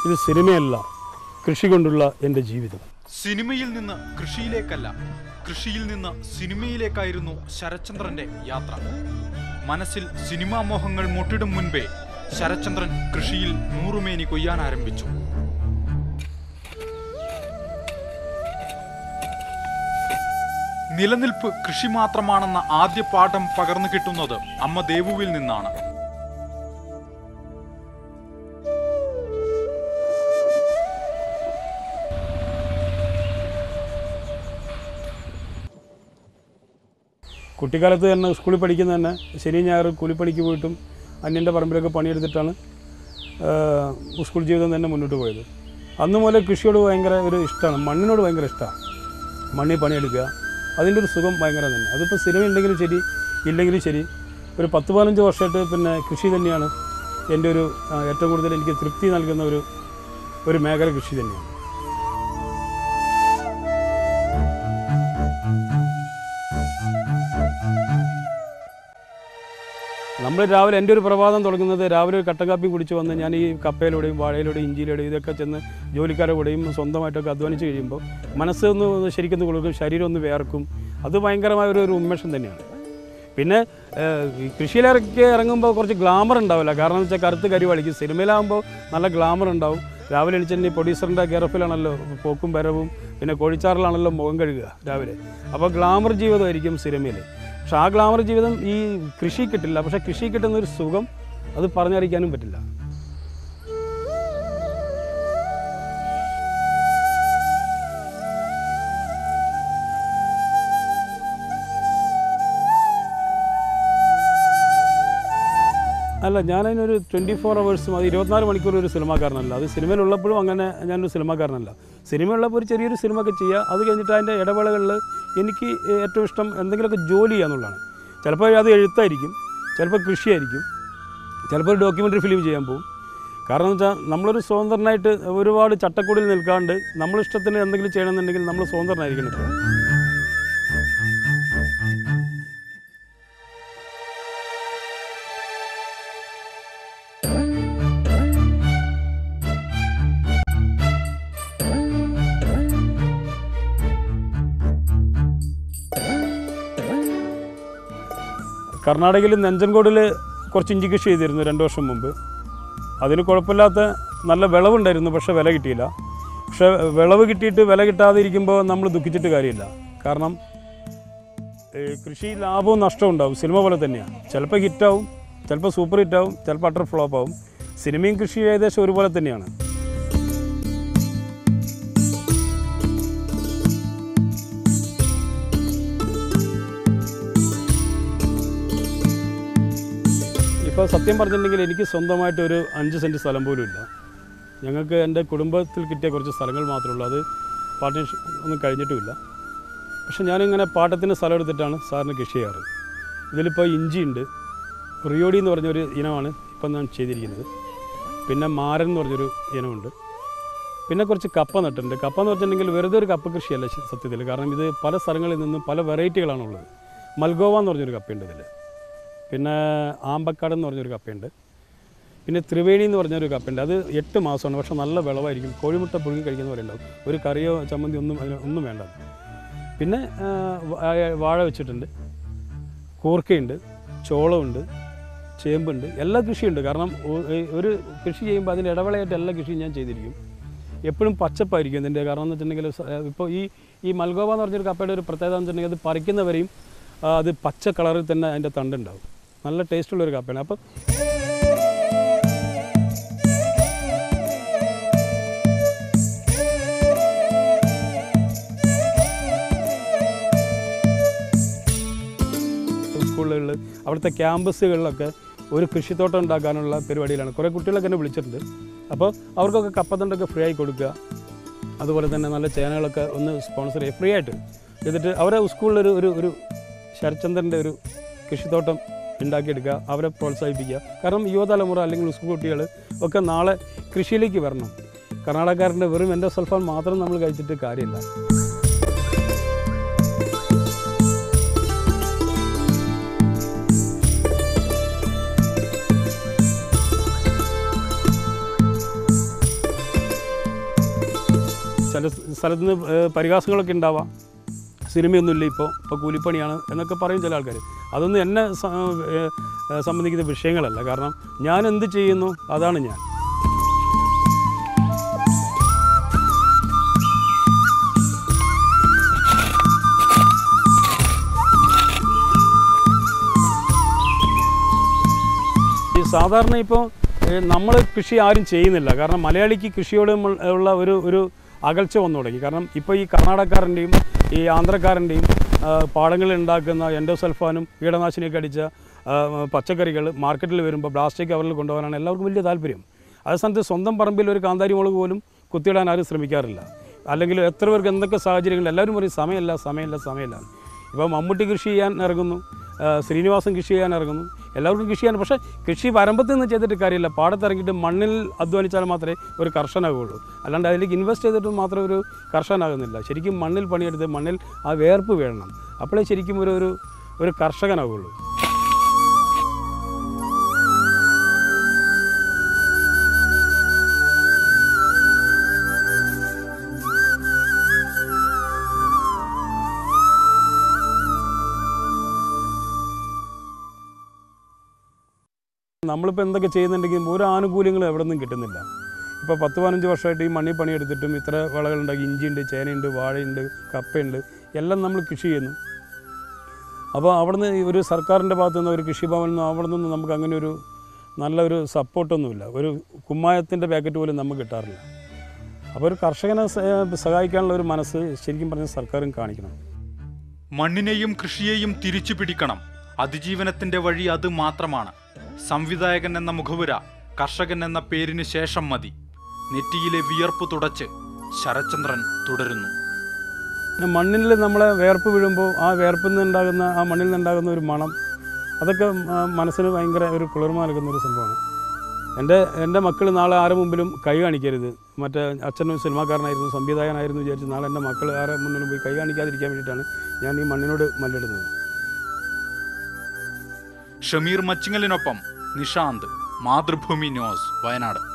ഇത് സിനിമയല്ല കൃഷി കൊണ്ടുള്ള എൻ്റെ ജീവിതം സിനിമയിൽ നിന്ന് കൃഷിയിലേക്കല്ല കൃഷിയിൽ നിന്ന് സിനിമയിലേക്കായിരുന്നു ശരത്ചന്ദ്രന്റെ യാത്ര മനസ്സിൽ സിനിമാ മോഹങ്ങൾ മുട്ടിടും മുൻപേ ശരത്ചന്ദ്രൻ കൃഷിയിൽ നൂറുമേനി കൊയ്യാൻ ആരംഭിച്ചു നിലനിൽപ്പ് കൃഷി മാത്രമാണെന്ന ആദ്യ പാഠം പകർന്നു കിട്ടുന്നത് അമ്മ ദേവുവിൽ നിന്നാണ് കുട്ടിക്കാലത്ത് തന്നെ സ്കൂളിൽ പഠിക്കുന്ന തന്നെ ശനി ഞായർ കൂലിപ്പണിക്ക് പോയിട്ടും അന്യൻ്റെ പറമ്പിലൊക്കെ പണിയെടുത്തിട്ടാണ് ആ, സ്കൂൾ ജീവിതം തന്നെ മുന്നോട്ട് പോയത് അന്ന് മുതലേ കൃഷിയോട് ഭയങ്കര ഒരു ഇഷ്ടമാണ് മണ്ണിനോട് ഭയങ്കര ഇഷ്ടമാണ് മണ്ണിൽ പണിയെടുക്കുക അതിൻ്റെ ഒരു സുഖം ഭയങ്കര തന്നെ അതിപ്പോൾ സിനിമ ഉണ്ടെങ്കിലും ശരി ഇല്ലെങ്കിലും ശരി ഒരു പത്ത് പതിനഞ്ച് വർഷമായിട്ട് പിന്നെ കൃഷി തന്നെയാണ് എൻ്റെ ഒരു ആ, ഏറ്റവും കൂടുതൽ എനിക്ക് തൃപ്തി നൽകുന്ന ഒരു ഒരു മേഖല കൃഷി തന്നെയാണ് നമ്മൾ രാവിലെ എൻ്റെ ഒരു പ്രഭാതം തുടങ്ങുന്നത് രാവിലെ ഒരു കട്ടൻ കാപ്പി കുടിച്ച് വന്ന് ഞാൻ ഈ കപ്പയിലൂടെയും വാഴയിലൂടെയും ഇഞ്ചിയിലൂടെയും ഇതൊക്കെ ചെന്ന് ജോലിക്കാരുടെ കൂടെയും സ്വന്തമായിട്ടൊക്കെ അധ്വാനിച്ച് കഴിയുമ്പോൾ മനസ്സ് ഒന്ന് ശരിക്കും കൊടുക്കും ശരീരം ഒന്ന് വേർക്കും അത് ഭയങ്കരമായ ഒരു ഒരു ഉന്മേഷം തന്നെയാണ് പിന്നെ ഏഹ്, ഈ കൃഷിയിലിറക്കി ഇറങ്ങുമ്പോൾ കുറച്ച് ഗ്ലാമർ ഉണ്ടാവില്ല കാരണം എന്ന് വെച്ചാൽ കറുത്ത് കരി വളിക്കും സിനിമയിലാകുമ്പോൾ നല്ല ഗ്ലാമർ ഉണ്ടാവും രാവിലെ എണിച്ചെന്നെ പ്രൊഡ്യൂസറിൻ്റെ കെയർഫിലാണല്ലോ പോക്കും വരവും പിന്നെ കോഴിച്ചാറിലാണല്ലോ മുഖം കഴുകുക രാവിലെ അപ്പോൾ ഗ്ലാമർ ജീവിതമായിരിക്കും സിനിമയിൽ പക്ഷെ ആ ഗ്ലാമർ ജീവിതം ഈ കൃഷി കിട്ടില്ല പക്ഷെ കൃഷി കിട്ടുന്ന ഒരു സുഖം അത് പറഞ്ഞറിയിക്കാനും പറ്റില്ല അല്ല ഞാനതിനൊരു ട്വൻറ്റി ഫോർ അവേഴ്സും അത് ഇരുപത്തിനാല് മണിക്കൂർ ഒരു സിനിമാക്കാരനല്ല അത് സിനിമയിലുള്ളപ്പോഴും അങ്ങനെ ഞാനൊരു സിനിമാക്കാരനല്ല സിനിമയുള്ളപ്പോൾ ഒരു ചെറിയൊരു സിനിമ ഒക്കെ ചെയ്യുക അത് കഴിഞ്ഞിട്ട് അതിൻ്റെ ഇടവേളകളിൽ എനിക്ക് ഏറ്റവും ഇഷ്ടം എന്തെങ്കിലുമൊക്കെ ജോലി ചെയ്യുക എന്നുള്ളതാണ് ചിലപ്പോൾ അത് എഴുത്തായിരിക്കും ചിലപ്പോൾ കൃഷിയായിരിക്കും ചിലപ്പോൾ ഒരു ഡോക്യുമെൻ്ററി ഫിലിം ചെയ്യാൻ പോകും കാരണം എന്ന് വെച്ചാൽ നമ്മളൊരു സ്വതന്ത്രനായിട്ട് ഒരുപാട് ചട്ടക്കൂടിൽ നിൽക്കാണ്ട് നമ്മളിഷ്ടത്തിന് എന്തെങ്കിലും ചെയ്യണമെന്നുണ്ടെങ്കിൽ നമ്മൾ സ്വതന്ത്രനായിരിക്കണം ഇപ്പോൾ കർണാടകയിൽ നെഞ്ചൻകോടിൽ കുറച്ച് ഇഞ്ചി കൃഷി ചെയ്തിരുന്നു രണ്ട് വർഷം മുമ്പ് അതിന് കുഴപ്പമില്ലാത്ത നല്ല വിളവുണ്ടായിരുന്നു പക്ഷേ വില കിട്ടിയില്ല പക്ഷേ വിളവ് കിട്ടിയിട്ട് വില കിട്ടാതെ ഇരിക്കുമ്പോൾ നമ്മൾ ദുഃഖിച്ചിട്ട് കാര്യമില്ല കാരണം ഏ, കൃഷി ലാഭവും നഷ്ടവും ഉണ്ടാവും സിനിമ പോലെ തന്നെയാണ് ചിലപ്പോൾ ഹിറ്റാവും ചിലപ്പോൾ സൂപ്പർ ഹിറ്റാവും ചിലപ്പോൾ അട്ടർ ഫ്ലോപ്പ് ആവും സിനിമയും കൃഷിയും ഏകദേശം ഒരുപോലെ തന്നെയാണ് ഇപ്പോൾ സത്യം പറഞ്ഞിട്ടുണ്ടെങ്കിൽ എനിക്ക് സ്വന്തമായിട്ട് ഒരു അഞ്ച് സെൻറ്റ് സ്ഥലം പോലും ഇല്ല ഞങ്ങൾക്ക് എൻ്റെ കുടുംബത്തിൽ കിട്ടിയ കുറച്ച് സ്ഥലങ്ങൾ മാത്രമേ ഉള്ളൂ അത് പാർട്ട്ണർഷിപ്പ് ഒന്നും കഴിഞ്ഞിട്ടുമില്ല പക്ഷെ ഞാനിങ്ങനെ പാട്ടത്തിന് സ്ഥലം എടുത്തിട്ടാണ് സാറിന് കൃഷി ചെയ്യാറ് ഇതിലിപ്പോൾ ഇഞ്ചിയുണ്ട് റിയോഡി എന്ന് പറഞ്ഞൊരു ഇനമാണ് ഇപ്പം ഞാൻ ചെയ്തിരിക്കുന്നത് പിന്നെ മാരൻ എന്ന് പറഞ്ഞൊരു ഇനമുണ്ട് പിന്നെ കുറച്ച് കപ്പ നട്ടിട്ടുണ്ട് കപ്പ എന്ന് വെച്ചിട്ടുണ്ടെങ്കിൽ വെറുതെ ഒരു കപ്പ കൃഷിയല്ല ശ- സത്യത്തിൽ കാരണം ഇത് പല സ്ഥലങ്ങളിൽ നിന്നും പല വെറൈറ്റികളാണുള്ളത് മൽഗോവ എന്ന് പറഞ്ഞൊരു കപ്പയുണ്ട് ഇതിൽ പിന്നെ ആമ്പക്കാട് എന്ന് പറഞ്ഞൊരു കപ്പയുണ്ട് പിന്നെ ത്രിവേണി എന്ന് പറഞ്ഞൊരു കപ്പയുണ്ട് അത് എട്ട് മാസമാണ് പക്ഷെ നല്ല വിളവായിരിക്കും കോഴിമുട്ട പുഴുങ്ങി കഴിക്കുന്ന പോലെ ഉണ്ടാവും ഒരു കറിയോ ചമ്മന്തി ഒന്നും അതിന് ഒന്നും വേണ്ട പിന്നെ ആ, വാഴ- വാഴ വെച്ചിട്ടുണ്ട് കൂർക്കയുണ്ട് ചോളമുണ്ട് ചേമ്പുണ്ട് എല്ലാ കൃഷിയുണ്ട് കാരണം ഒ- ഏ- ഒരു കൃഷി ചെയ്യുമ്പോൾ അതിൻ്റെ ഇടവേളയായിട്ട് എല്ലാ കൃഷിയും ഞാൻ ചെയ്തിരിക്കും എപ്പോഴും പച്ചപ്പായിരിക്കും ഇതിൻ്റെ കാരണം എന്ന് വെച്ചിട്ടുണ്ടെങ്കിൽ സ- ഇപ്പോൾ ഈ ഈ മൽഗോവ എന്ന് പറഞ്ഞൊരു കപ്പയുടെ ഒരു പ്രത്യേകത എന്ന് വെച്ചിട്ടുണ്ടെങ്കിൽ അത് പറിക്കുന്നവരെയും ആ, അത് പച്ച കളറിൽ തന്നെ അതിൻ്റെ തണ്ടുണ്ടാവും നല്ല ടേസ്റ്റുള്ള ഒരു കപ്പയാണ് അപ്പോൾ സ്കൂളുകളിൽ അവിടുത്തെ ക്യാമ്പസുകളിലൊക്കെ ഒരു കൃഷിത്തോട്ടം ഉണ്ടാക്കാനുള്ള പരിപാടിയിലാണ് കുറേ കുട്ടികളൊക്കെ എന്നെ വിളിച്ചിട്ടുണ്ട് അപ്പോൾ അവർക്കൊക്കെ കപ്പത്തണ്ടൊക്കെ ഫ്രീ ആയി കൊടുക്കുക അതുപോലെ തന്നെ നല്ല ചേനകളൊക്കെ ഒന്ന് സ്പോൺസർ ചെയ്യുക ഫ്രീ ആയിട്ട് എന്നിട്ട് അവരെ സ്കൂളിലൊരു ഒരു ഒരു ശരത്ചന്ദ്രൻ്റെ ഒരു കൃഷിത്തോട്ടം ഉണ്ടാക്കിയെടുക്കുക അവരെ പ്രോത്സാഹിപ്പിക്കുക കാരണം യുവതലമുറ അല്ലെങ്കിൽ സ്കൂൾ കുട്ടികൾ ഒക്കെ നാളെ കൃഷിയിലേക്ക് വരണം കർണാടകക്കാരൻ്റെ വെറും എൻ്റെ സൽഫാൻ മാത്രം നമ്മൾ കഴിച്ചിട്ട് കാര്യമില്ല സ്ഥലത്ത് നിന്ന് ഏഹ്, പരിഹാസങ്ങളൊക്കെ ഉണ്ടാവാം സിനിമയൊന്നുമില്ല ഇപ്പോൾ ഇപ്പോൾ കൂലിപ്പണിയാണ് എന്നൊക്കെ പറയും ചില ആൾക്കാർ അതൊന്നും എന്നെ സ- ഏഹ്, ഏഹ്, സംബന്ധിക്കുന്ന വിഷയങ്ങളല്ല കാരണം ഞാൻ എന്ത് ചെയ്യുന്നു അതാണ് ഞാൻ ഈ സാധാരണ ഇപ്പോൾ നമ്മൾ കൃഷി ആരും ചെയ്യുന്നില്ല കാരണം മലയാളിക്ക് കൃഷിയോട് ഉള്ള- ഉള്ള ഒരു ഒരു അകൽച്ച വന്നു തുടങ്ങി കാരണം ഇപ്പോൾ ഈ കർണാടകക്കാരൻ്റെയും ഈ ആന്ധ്രക്കാരൻ്റെയും പാടങ്ങളിൽ ഉണ്ടാക്കുന്ന എൻഡോസൾഫാനും കീടനാശിനിയൊക്കെ അടിച്ച ആ, പച്ചക്കറികൾ മാർക്കറ്റിൽ വരുമ്പോൾ പ്ലാസ്റ്റിക് കവറിൽ കൊണ്ടുപോകാനാണ് എല്ലാവർക്കും വലിയ താല്പര്യം അതേ സ്ഥാനത്ത് സ്വന്തം പറമ്പിൽ ഒരു കാന്താരി മുളക് പോലും കുത്തിയിടാൻ ആരും ശ്രമിക്കാറില്ല അല്ലെങ്കിൽ എത്ര പേർക്ക് എന്തൊക്കെ സാഹചര്യങ്ങൾ എല്ലാവരും പറയും സമയമില്ല സമയമില്ല സമയമില്ല ഇപ്പോൾ മമ്മൂട്ടി കൃഷി ചെയ്യാൻ ഇറങ്ങുന്നു ആ, ശ്രീനിവാസൻ കൃഷി ചെയ്യാൻ ഇറങ്ങുന്നു എല്ലാവർക്കും കൃഷി ചെയ്യാൻ പക്ഷേ കൃഷി വരമ്പത്ത് നിന്ന് ചെയ്തിട്ട് കാര്യമില്ല പാടത്തിറങ്ങിയിട്ട് മണ്ണിൽ അധ്വാനിച്ചാൽ മാത്രമേ ഒരു കർഷകനാകുള്ളൂ അല്ലാണ്ട് അതിലേക്ക് ഇൻവെസ്റ്റ് ചെയ്തിട്ട് മാത്രം ഒരു കർഷകനാകുന്നില്ല ശരിക്കും മണ്ണിൽ പണിയെടുത്ത് മണ്ണിൽ ആ വേർപ്പ് വീഴണം അപ്പോഴേ ശരിക്കും ഒരു ഒരു ഒരു കർഷകനാകുള്ളൂ നമ്മളിപ്പോൾ എന്തൊക്കെ ചെയ്യുന്നുണ്ടെങ്കിലും ഒരു ആനുകൂല്യങ്ങളും എവിടെ നിന്നും കിട്ടുന്നില്ല ഇപ്പോൾ പത്ത് പതിനഞ്ച് വർഷമായിട്ട് ഈ മണ്ണിൽ പണിയെടുത്തിട്ടും ഇത്ര വിളകളുണ്ടാക്കി ഇഞ്ചിയുണ്ട് ചേനയുണ്ട് വാഴയുണ്ട് കപ്പയുണ്ട് എല്ലാം നമ്മൾ കൃഷി ചെയ്യുന്നു അപ്പോൾ അവിടുന്ന് ഈ ഒരു സർക്കാരിൻ്റെ ഭാഗത്തു നിന്ന് ഒരു കൃഷിഭവനിൽ നിന്ന് അവിടെ നിന്ന് നമുക്ക് അങ്ങനെ ഒരു നല്ലൊരു സപ്പോർട്ടൊന്നുമില്ല ഒരു കുമ്മായത്തിൻ്റെ പാക്കറ്റ് പോലും നമുക്ക് കിട്ടാറില്ല അപ്പോൾ ഒരു കർഷകനെ സ- സഹായിക്കാനുള്ള ഒരു മനസ്സ് ശരിക്കും പറഞ്ഞാൽ സർക്കാരും കാണിക്കണം മണ്ണിനെയും കൃഷിയെയും തിരിച്ചു പിടിക്കണം അതിജീവനത്തിന്റെ വഴി അത് മാത്രമാണ് സംവിധായകൻ എന്ന മുഖവുര കർഷകൻ എന്ന പേരിന് ശേഷം മതി നെറ്റിയിലെ വിയർപ്പ് തുടച്ച് ശരചന്ദ്രൻ തുടരുന്നു പിന്നെ മണ്ണിൽ നമ്മളെ വേർപ്പ് വീഴുമ്പോൾ ആ വേർപ്പിൽ നിന്നുണ്ടാകുന്ന ആ മണ്ണിൽ നിന്നുണ്ടാകുന്ന ഒരു മണം അതൊക്കെ ആ, മനസ്സിന് ഭയങ്കര ഒരു കുളിർമ നൽകുന്ന ഒരു സംഭവമാണ് എൻ്റെ എൻ്റെ മക്കൾ നാളെ ആരുടെ മുമ്പിലും കൈ കാണിക്കരുത് മറ്റേ അച്ഛനും സിനിമാക്കാരനായിരുന്നു സംവിധായകനായിരുന്നു വിചാരിച്ച് നാളെ എൻ്റെ മക്കൾ ആരുടെ മുന്നിലും പോയി കൈ കാണിക്കാതിരിക്കാൻ വേണ്ടിയിട്ടാണ് ഞാൻ ഈ മണ്ണിനോട് മല്ലിടുന്നത് ഷമീർ മച്ചിങ്ങലിനൊപ്പം നിഷാന്ത് മാതൃഭൂമി ന്യൂസ് വയനാട്